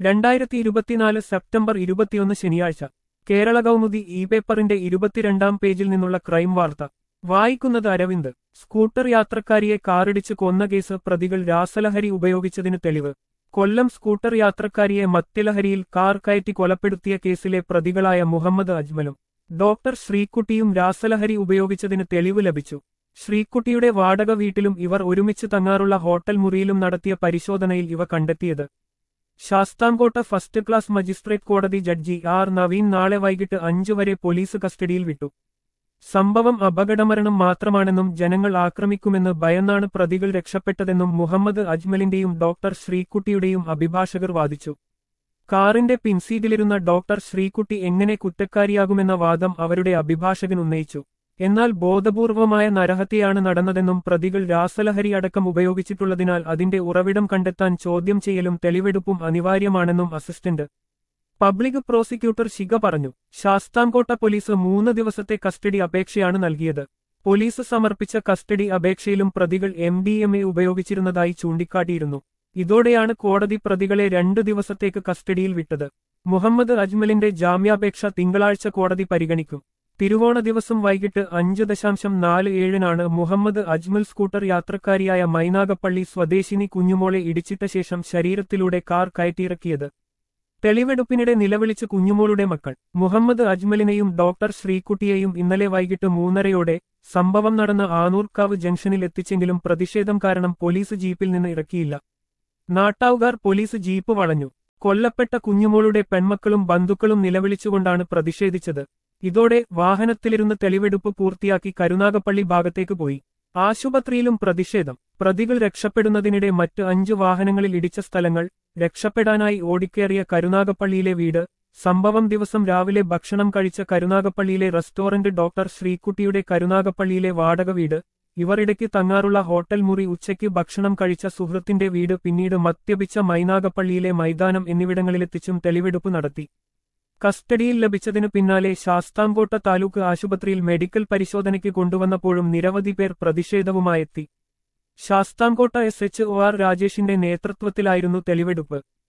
രണ്ടായിരത്തി ഇരുപത്തിനാല് സെപ്റ്റംബർ ഇരുപത്തിയൊന്ന് ശനിയാഴ്ച കേരള കൗമുദി ഇ പേപ്പറിന്റെ ഇരുപത്തിരണ്ടാം പേജിൽ നിന്നുള്ള ക്രൈം വാർത്ത വായിക്കുന്നത് അരവിന്ദ് സ്കൂട്ടർ യാത്രക്കാരിയെ കാറിടിച്ച് കൊന്ന കേസ് പ്രതികൾ രാസലഹരി ഉപയോഗിച്ചതിന് തെളിവ് കൊല്ലം സ്കൂട്ടർ യാത്രക്കാരിയെ മദ്യലഹരിയിൽ കാർ കയറ്റി കൊലപ്പെടുത്തിയ കേസിലെ പ്രതികളായ മുഹമ്മദ് അജ്മലും ഡോക്ടർ ശ്രീക്കുട്ടിയും രാസലഹരി ഉപയോഗിച്ചതിന് തെളിവ് ലഭിച്ചു ശ്രീക്കുട്ടിയുടെ വാടക വീട്ടിലും ഇവർ ഒരുമിച്ച് തങ്ങാറുള്ള ഹോട്ടൽ മുറിയിലും നടത്തിയ പരിശോധനയിൽ ഇവ കണ്ടെത്തിയത് ശാസ്താംകോട്ട ഫസ്റ്റ് ക്ലാസ് മജിസ്ട്രേറ്റ് കോടതി ജഡ്ജി ആർ നവീൻ നാളെ വൈകിട്ട് അഞ്ചു വരെ പോലീസ് കസ്റ്റഡിയിൽ വിട്ടു സംഭവം അപകടമരണം മാത്രമാണെന്നും ജനങ്ങൾ ആക്രമിക്കുമെന്ന് ഭയന്നാണ് പ്രതികൾ രക്ഷപ്പെട്ടതെന്നും മുഹമ്മദ് അജ്മലിന്റെയും ഡോക്ടർ ശ്രീക്കുട്ടിയുടെയും അഭിഭാഷകർ വാദിച്ചു കാറിന്റെ പിൻസീറ്റിലിരുന്ന ഡോക്ടർ ശ്രീക്കുട്ടി എങ്ങനെ കുറ്റക്കാരിയാകുമെന്ന വാദം അവരുടെ അഭിഭാഷകൻ ഉന്നയിച്ചു എന്നാൽ ബോധപൂർവമായ നരഹത്യയാണ് നടന്നതെന്നും പ്രതികൾ രാസലഹരി അടക്കം ഉപയോഗിച്ചിട്ടുള്ളതിനാൽ അതിന്റെ ഉറവിടം കണ്ടെത്താൻ ചോദ്യം ചെയ്യലും തെളിവെടുപ്പും അനിവാര്യമാണെന്നും അസിസ്റ്റന്റ് പബ്ലിക് പ്രോസിക്യൂട്ടർ ശിഖ പറഞ്ഞു ശാസ്താംകോട്ട പോലീസ് മൂന്ന് ദിവസത്തെ കസ്റ്റഡി അപേക്ഷയാണ് നൽകിയത് പോലീസ് സമർപ്പിച്ച കസ്റ്റഡി അപേക്ഷയിലും പ്രതികൾ എം ഡി എം എ ഉപയോഗിച്ചിരുന്നതായി ചൂണ്ടിക്കാട്ടിയിരുന്നു ഇതോടെയാണ് കോടതി പ്രതികളെ രണ്ടു ദിവസത്തേക്ക് കസ്റ്റഡിയിൽ വിട്ടത് മുഹമ്മദ് അജ്മലിന്റെ ജാമ്യാപേക്ഷ തിങ്കളാഴ്ച കോടതി പരിഗണിക്കും തിരുവോണ ദിവസം വൈകിട്ട് അഞ്ച് ദശാംശം നാല് ഏഴിനാണ് മുഹമ്മദ് അജ്മൽ സ്കൂട്ടർ യാത്രക്കാരിയായ മൈനാഗപ്പള്ളി സ്വദേശിനി കുഞ്ഞുമോളെ ഇടിച്ചിട്ട ശേഷം ശരീരത്തിലൂടെ കാർ കയറ്റിയിറക്കിയത് തെളിവെടുപ്പിനിടെ നിലവിളിച്ച് കുഞ്ഞുമോളുടെ മക്കൾ മുഹമ്മദ് അജ്മലിനെയും ഡോക്ടർ ശ്രീകുട്ടിയെയും ഇന്നലെ വൈകിട്ട് മൂന്നരയോടെ സംഭവം നടന്ന ആനൂർക്കാവ് ജംഗ്ഷനിൽ എത്തിച്ചെങ്കിലും പ്രതിഷേധം കാരണം പോലീസ് ജീപ്പിൽ നിന്ന് ഇറക്കിയില്ല നാട്ടാവുകാർ പോലീസ് ജീപ്പ് വളഞ്ഞു കൊല്ലപ്പെട്ട കുഞ്ഞുമോളുടെ പെൺമക്കളും ബന്ധുക്കളും നിലവിളിച്ചുകൊണ്ടാണ് പ്രതിഷേധിച്ചത് ഇതോടെ വാഹനത്തിലിരുന്ന് തെളിവെടുപ്പ് പൂർത്തിയാക്കി കരുനാഗപ്പള്ളി ഭാഗത്തേക്ക് പോയി ആശുപത്രിയിലും പ്രതിഷേധം പ്രതികൾ രക്ഷപ്പെടുന്നതിനിടെ മറ്റ് അഞ്ച് വാഹനങ്ങളിൽ ഇടിച്ച സ്ഥലങ്ങൾ രക്ഷപ്പെടാനായി ഓടിക്കേറിയ കരുനാഗപ്പള്ളിയിലെ വീട് സംഭവം ദിവസം രാവിലെ ഭക്ഷണം കഴിച്ച കരുനാഗപ്പള്ളിയിലെ റെസ്റ്റോറന്റ് ഡോക്ടർ ശ്രീക്കുട്ടിയുടെ കരുനാഗപ്പള്ളിയിലെ വാടക വീട് ഇവർ ഇടയ്ക്ക് തങ്ങാറുള്ള ഹോട്ടൽ മുറി ഉച്ചയ്ക്ക് ഭക്ഷണം കഴിച്ച സുഹൃത്തിന്റെ വീട് പിന്നീട് മദ്യപിച്ച മൈനാഗപ്പള്ളിയിലെ മൈതാനം എന്നിവിടങ്ങളിലെത്തിച്ചും തെളിവെടുപ്പ് നടത്തി കസ്റ്റഡിയിൽ ലഭിച്ചതിനു പിന്നാലെ ശാസ്താംകോട്ട താലൂക്ക് ആശുപത്രിയിൽ മെഡിക്കൽ പരിശോധനയ്ക്ക് കൊണ്ടുവന്നപ്പോഴും നിരവധി പേർ പ്രതിഷേധവുമായെത്തി Sasthamcotta S H O R രാജേഷിന്റെ നേതൃത്വത്തിലായിരുന്നു തെളിവെടുപ്പ്